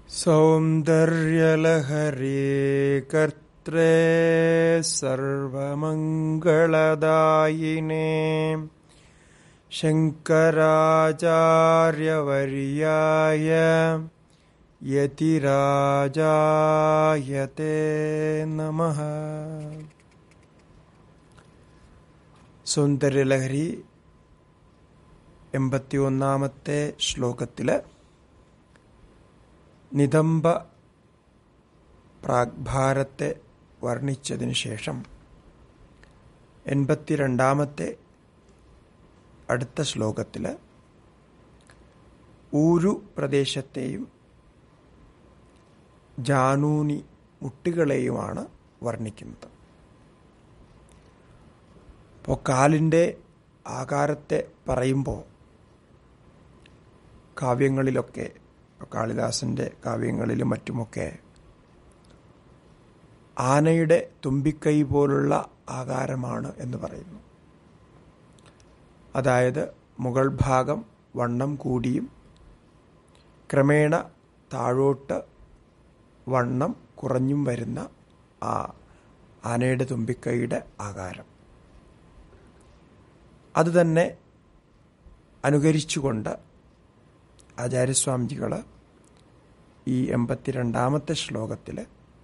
सौन्दर्यलहरे कर्त्रे सर्वमङ्गलदायिने शङ्कराचार्यवर्याय यतिराजायते नमः സൗന്ദര്യലഹരി എൺപത്തിയൊന്നാമത്തെ ശ്ലോകത്തില് നിതംബ പ്രാഗ്ഭാരത്തെ വർണ്ണിച്ചതിന് ശേഷം എൺപത്തിരണ്ടാമത്തെ അടുത്ത ശ്ലോകത്തിൽ ഊരു പ്രദേശത്തെയും ജാനൂനി മുട്ടുകളെയുമാണ് വർണ്ണിക്കുന്നത് അപ്പോൾ കാലിൻ്റെ ആകാരത്തെ പറയുമ്പോൾ കാവ്യങ്ങളിലൊക്കെ കാളിദാസന്റെ കാവ്യങ്ങളിലും മറ്റുമൊക്കെ ആനയുടെ തുമ്പിക്കൈ പോലുള്ള ആകാരമാണ് എന്ന് പറയുന്നു അതായത് മുകൾ ഭാഗം വണ്ണം കൂടിയും ക്രമേണ താഴോട്ട് വണ്ണം കുറഞ്ഞും വരുന്ന ആ ആനയുടെ തുമ്പിക്കൈയുടെ ആകാരം അത് തന്നെ അനുകരിച്ചുകൊണ്ട് ആചാര്യസ്വാമിജികൾ ഈ എൺപത്തിരണ്ടാമത്തെ ശ്ലോകത്തിൽ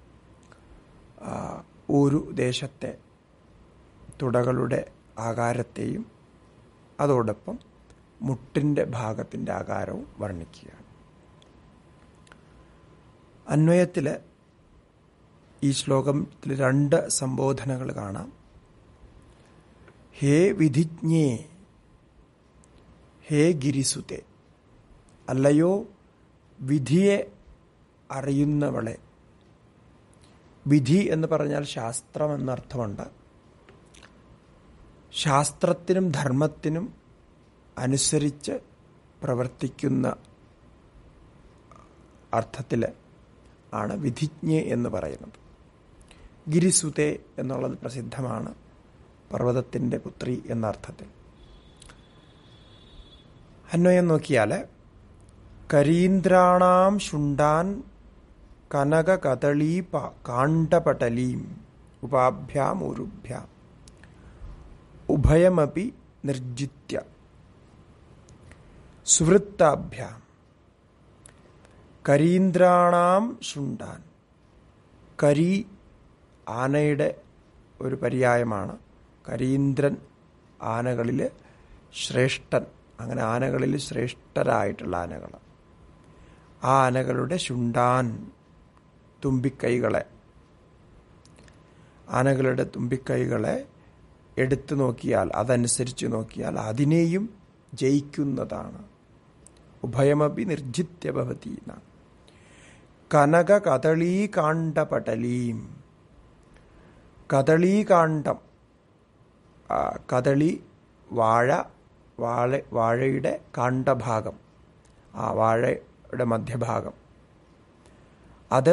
ഒരു ദേശത്തെ തുടകളുടെ ആകാരത്തെയും അതോടൊപ്പം മുട്ടിൻ്റെ ഭാഗത്തിൻ്റെ ആകാരവും വർണ്ണിക്കുകയാണ് അന്വയത്തിൽ ഈ ശ്ലോകത്തിൽ രണ്ട് സംബോധനകൾ കാണാം ഹേ വിധിജ്ഞേ ഹേ ഗിരിസുതെ അല്ലയോ വിധിയെ അറിയുന്നവളെ വിധി എന്ന് പറഞ്ഞാൽ ശാസ്ത്രം എന്നർത്ഥമുണ്ട് ശാസ്ത്രത്തിനും ധർമ്മത്തിനും അനുസരിച്ച് പ്രവർത്തിക്കുന്ന അർത്ഥത്തിൽ ആണ് വിധിജ്ഞ എന്ന് പറയുന്നത് ഗിരിസുതെ എന്നുള്ളത് പ്രസിദ്ധമാണ് പർവ്വതത്തിൻ്റെ പുത്രി എന്ന അർത്ഥത്തിൽ അന്വയം നോക്കിയാൽ കരീന്ദ്രാണാം ശുണ്ടാൻ കനക കദളീ കാണ്ഡപടലീം ഉപാഭ്യാം ഉരുഭ്യാം ഉഭയമപി നിർജിത്യ സുവൃത്താഭ്യാം കരീന്ദ്രാണാം ശുണ്ടാൻ കരി ആനയുടെ ഒരു പര്യായമാണ് കരീന്ദ്രൻ ആനകളിൽ ശ്രേഷ്ഠൻ അങ്ങനെ ആനകളിൽ ശ്രേഷ്ഠരായിട്ടുള്ള ആനകൾ ആ ആനകളുടെ ശുണ്ടാൻ തുമ്പിക്കൈകളെ ആനകളുടെ തുമ്പിക്കൈകളെ എടുത്തു നോക്കിയാൽ അതനുസരിച്ച് നോക്കിയാൽ അതിനെയും ജയിക്കുന്നതാണ് ഉഭയമപി നിർജിത്യ ഭവതി എന്നാണ് കനക കദളീ കാണ്ഡപടലീം കദളീകാണ്ഡം കദളി വാഴ വാഴ വാഴയുടെ കാണ്ഡഭാഗം ആ വാഴയുടെ മധ്യഭാഗം അത്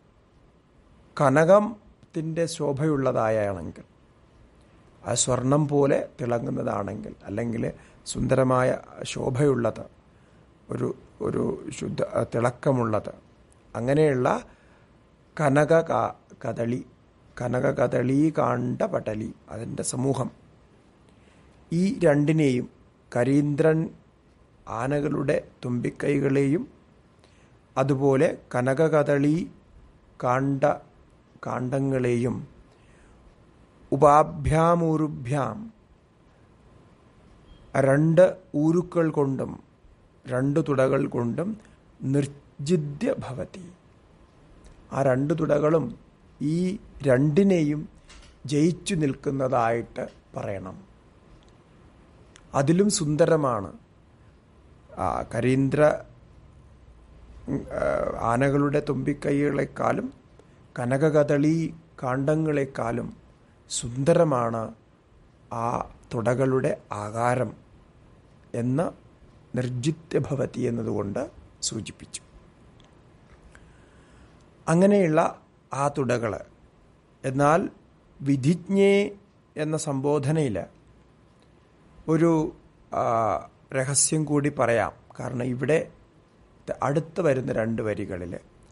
കനകത്തിൻ്റെ ശോഭയുള്ളതായാണെങ്കിൽ ആ സ്വർണം പോലെ തിളങ്ങുന്നതാണെങ്കിൽ അല്ലെങ്കിൽ സുന്ദരമായ ശോഭയുള്ളത് ഒരു ഒരു ശുദ്ധ തിളക്കമുള്ളത് അങ്ങനെയുള്ള കനക കദളി കനക കദളി കാണ്ട പടലി അതിൻ്റെ സമൂഹം ഈ രണ്ടിനെയും കരീന്ദ്രൻ ആനകളുടെ തുമ്പിക്കൈകളെയും അതുപോലെ കനകകദളി കാണ്ട കാണ്ഡങ്ങളെയും ഉപാഭ്യാമൂരുഭ്യാം രണ്ട് ഊരുക്കൾ കൊണ്ടും രണ്ട് തുടകൾ കൊണ്ടും നിർജിദ്യ ഭവതി ആ രണ്ട് തുടകളും ഈ രണ്ടിനെയും ജയിച്ചു നിൽക്കുന്നതായിട്ട് പറയണം അതിലും സുന്ദരമാണ് കരീന്ദ്ര ആനകളുടെ തുമ്പിക്കൈകളെക്കാളും കനകകദളി കാണ്ഡങ്ങളെക്കാളും സുന്ദരമാണ് ആ തുടകളുടെ ആകാരം എന്ന് നിർജിത്യഭവതി എന്നതുകൊണ്ട് സൂചിപ്പിച്ചു അങ്ങനെയുള്ള ആ തുടകൾ എന്നാൽ വിധിജ്ഞേ എന്ന സംബോധനയിൽ ഒരു രഹസ്യം കൂടി പറയാം കാരണം ഇവിടെ അടുത്ത് വരുന്ന രണ്ട് വരികളിൽ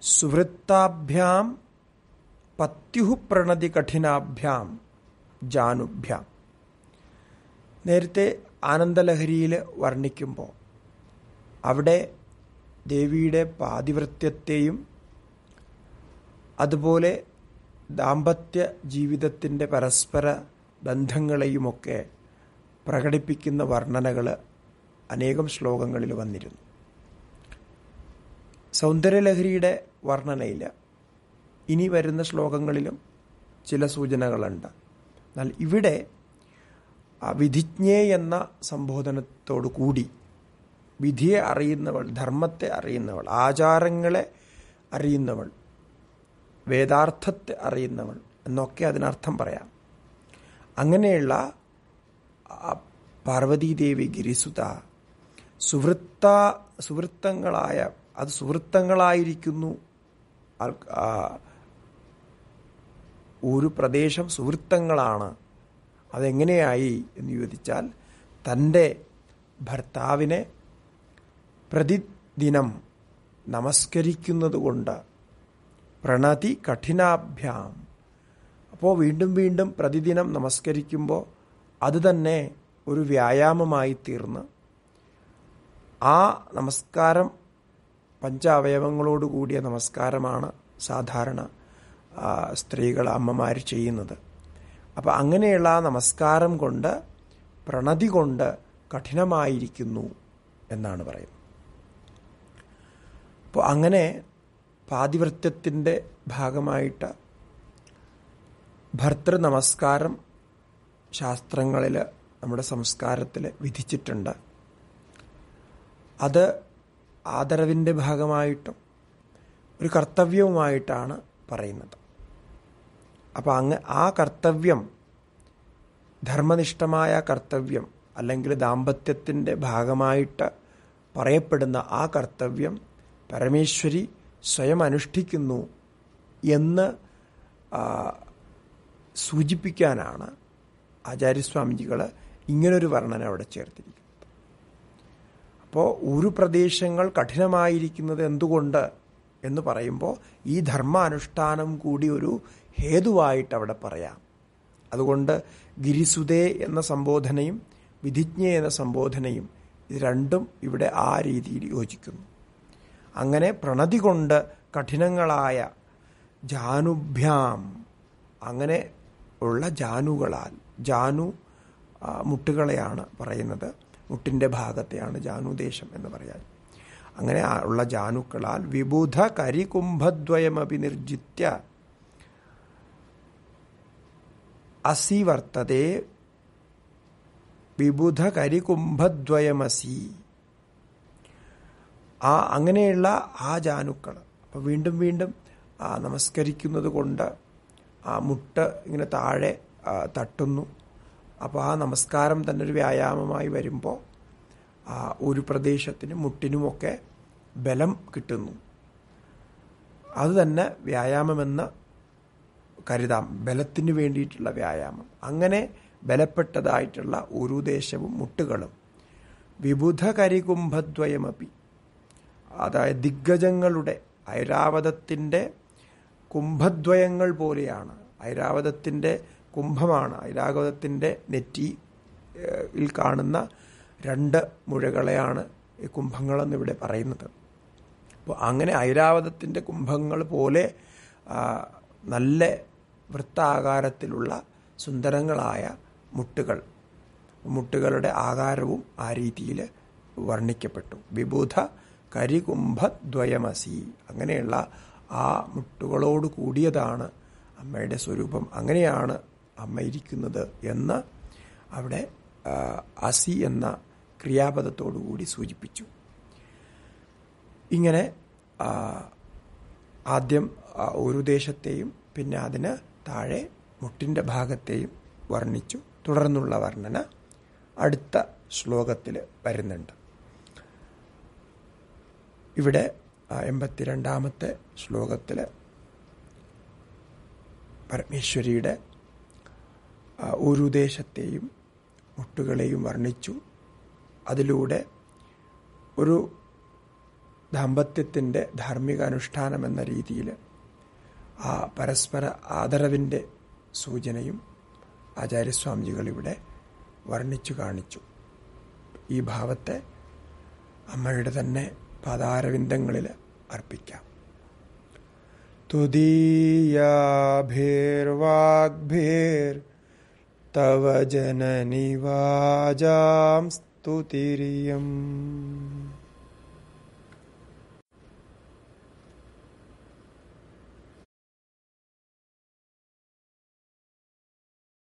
സുവൃത്താഭ്യാം പത്യുഹു പ്രണതി കഠിനാഭ്യാം ജാനുഭ്യാം നേരത്തെ ആനന്ദലഹരിയിൽ വർണ്ണിക്കുമ്പോൾ അവിടെ ദേവിയുടെ പാതിവൃത്യത്തെയും അതുപോലെ ദാമ്പത്യ ജീവിതത്തിൻ്റെ പരസ്പര ബന്ധങ്ങളെയുമൊക്കെ പ്രകടിപ്പിക്കുന്ന വർണ്ണനകൾ അനേകം ശ്ലോകങ്ങളിൽ വന്നിരുന്നു സൗന്ദര്യലഹരിയുടെ വർണ്ണനയിൽ ഇനി വരുന്ന ശ്ലോകങ്ങളിലും ചില സൂചനകളുണ്ട് എന്നാൽ ഇവിടെ വിധിജ്ഞേ എന്ന സംബോധനത്തോടു കൂടി വിധിയെ അറിയുന്നവൾ ധർമ്മത്തെ അറിയുന്നവൾ ആചാരങ്ങളെ അറിയുന്നവൾ വേദാർത്ഥത്തെ അറിയുന്നവൾ എന്നൊക്കെ അതിനർത്ഥം പറയാം അങ്ങനെയുള്ള പാർവതീദേവി ഗിരിസുത സുവൃത്ത സുവൃത്തങ്ങളായ അത് സുവൃത്തങ്ങളായിരിക്കുന്നു ഒരു പ്രദേശം സുവൃത്തങ്ങളാണ് അതെങ്ങനെയായി എന്ന് ചോദിച്ചാൽ തൻ്റെ ഭർത്താവിനെ പ്രതിദിനം നമസ്കരിക്കുന്നത് കൊണ്ട് പ്രണതി കഠിനാഭ്യാം അപ്പോൾ വീണ്ടും വീണ്ടും പ്രതിദിനം നമസ്കരിക്കുമ്പോൾ അത് തന്നെ ഒരു വ്യായാമമായി തീർന്ന് ആ നമസ്കാരം പഞ്ചാവയവങ്ങളോട് കൂടിയ നമസ്കാരമാണ് സാധാരണ സ്ത്രീകൾ അമ്മമാർ ചെയ്യുന്നത് അപ്പം അങ്ങനെയുള്ള ആ നമസ്കാരം കൊണ്ട് പ്രണതി കൊണ്ട് കഠിനമായിരിക്കുന്നു എന്നാണ് പറയുന്നത് അപ്പോൾ അങ്ങനെ പാതിവൃത്യത്തിൻ്റെ ഭാഗമായിട്ട് ഭർത്തൃ നമസ്കാരം ശാസ്ത്രങ്ങളിൽ നമ്മുടെ സംസ്കാരത്തിൽ വിധിച്ചിട്ടുണ്ട് അത് ആദരവിൻ്റെ ഭാഗമായിട്ടും ഒരു കർത്തവ്യവുമായിട്ടാണ് പറയുന്നത് അപ്പോൾ അങ്ങ് ആ കർത്തവ്യം ധർമ്മനിഷ്ഠമായ കർത്തവ്യം അല്ലെങ്കിൽ ദാമ്പത്യത്തിൻ്റെ ഭാഗമായിട്ട് പറയപ്പെടുന്ന ആ കർത്തവ്യം പരമേശ്വരി സ്വയം അനുഷ്ഠിക്കുന്നു എന്ന് സൂചിപ്പിക്കാനാണ് ആചാര്യസ്വാമിജികൾ ഇങ്ങനൊരു വർണ്ണന അവിടെ ചേർത്തിരിക്കുന്നത് അപ്പോൾ ഒരു പ്രദേശങ്ങൾ കഠിനമായിരിക്കുന്നത് എന്തുകൊണ്ട് എന്ന് പറയുമ്പോൾ ഈ ധർമാനുഷ്ഠാനം കൂടി ഒരു ഹേതുവായിട്ട് അവിടെ പറയാം അതുകൊണ്ട് ഗിരിസുതേ എന്ന സംബോധനയും വിധിജ്ഞ എന്ന സംബോധനയും ഇത് രണ്ടും ഇവിടെ ആ രീതിയിൽ യോജിക്കുന്നു അങ്ങനെ പ്രണതി കൊണ്ട് കഠിനങ്ങളായ ജാനുഭ്യാം അങ്ങനെ ഉള്ള ജാനുകളാൽ ജാനു മുട്ടുകളെയാണ് പറയുന്നത് മുട്ടിൻ്റെ ഭാഗത്തെയാണ് ജാനുദേശം എന്ന് പറയാൻ അങ്ങനെ ഉള്ള ജാനുക്കളാൽ വിബുധ കരികുംഭദ്വയമപി നിർജിത്യ അസി വർത്തതേ വിബുധ കരികുംഭദ്വയമസി ആ അങ്ങനെയുള്ള ആ ജാനുക്കൾ അപ്പോൾ വീണ്ടും വീണ്ടും നമസ്കരിക്കുന്നത് കൊണ്ട് ആ മുട്ട് ഇങ്ങനെ താഴെ തട്ടുന്നു അപ്പോൾ ആ നമസ്കാരം തന്നെ ഒരു വ്യായാമമായി വരുമ്പോൾ ഒരു പ്രദേശത്തിനും മുട്ടിനുമൊക്കെ ബലം കിട്ടുന്നു അത് തന്നെ വ്യായാമമെന്ന് കരുതാം ബലത്തിന് വേണ്ടിയിട്ടുള്ള വ്യായാമം അങ്ങനെ ബലപ്പെട്ടതായിട്ടുള്ള ഒരു ദേശവും മുട്ടുകളും വിബുധ കരികുംഭദ്വയമപി അതായത് ദിഗ്ഗജങ്ങളുടെ ഐരാവതത്തിൻ്റെ കുംഭദ്വയങ്ങൾ പോലെയാണ് ഐരാവതത്തിൻ്റെ കുംഭമാണ് ഐരാവതത്തിൻ്റെ നെറ്റിയിൽ കാണുന്ന രണ്ട് മുഴകളെയാണ് ഈ കുംഭങ്ങളെന്ന് ഇവിടെ പറയുന്നത് അപ്പോൾ അങ്ങനെ ഐരാവതത്തിൻ്റെ കുംഭങ്ങൾ പോലെ നല്ല വൃത്താകാരത്തിലുള്ള സുന്ദരങ്ങളായ മുട്ടുകൾ മുട്ടുകളുടെ ആകാരവും ആ രീതിയിൽ വർണ്ണിക്കപ്പെട്ടു വിബുധ കരികുംഭദ്വയമസി അങ്ങനെയുള്ള ആ മുട്ടുകളോട് കൂടിയതാണ് അമ്മയുടെ സ്വരൂപം അങ്ങനെയാണ് അമ്മ ഇരിക്കുന്നത് എന്ന് അവിടെ അസി എന്ന ക്രിയാപദത്തോടുകൂടി സൂചിപ്പിച്ചു ഇങ്ങനെ ആദ്യം ഒരു ദേശത്തെയും പിന്നെ അതിന് താഴെ മുട്ടിൻ്റെ ഭാഗത്തെയും വർണ്ണിച്ചു തുടർന്നുള്ള വർണ്ണന അടുത്ത ശ്ലോകത്തിൽ വരുന്നുണ്ട് ഇവിടെ എൺപത്തിരണ്ടാമത്തെ ശ്ലോകത്തിൽ പരമേശ്വരിയുടെ ഒരു ദേശത്തെയും മുട്ടുകളെയും വർണ്ണിച്ചു അതിലൂടെ ഒരു ദാമ്പത്യത്തിൻ്റെ ധാർമ്മിക അനുഷ്ഠാനം എന്ന രീതിയിൽ ആ പരസ്പര ആദരവിൻ്റെ സൂചനയും ആചാര്യസ്വാമിജികൾ ഇവിടെ വർണ്ണിച്ചു കാണിച്ചു ഈ ഭാവത്തെ അമ്മയുടെ തന്നെ പാതാരവിന്ദങ്ങളിൽ അർപ്പിക്കാം തുദീയാഭിർവാഗ്ഭിർ തവ ജനനിവാജാം സ്തുതിരിയം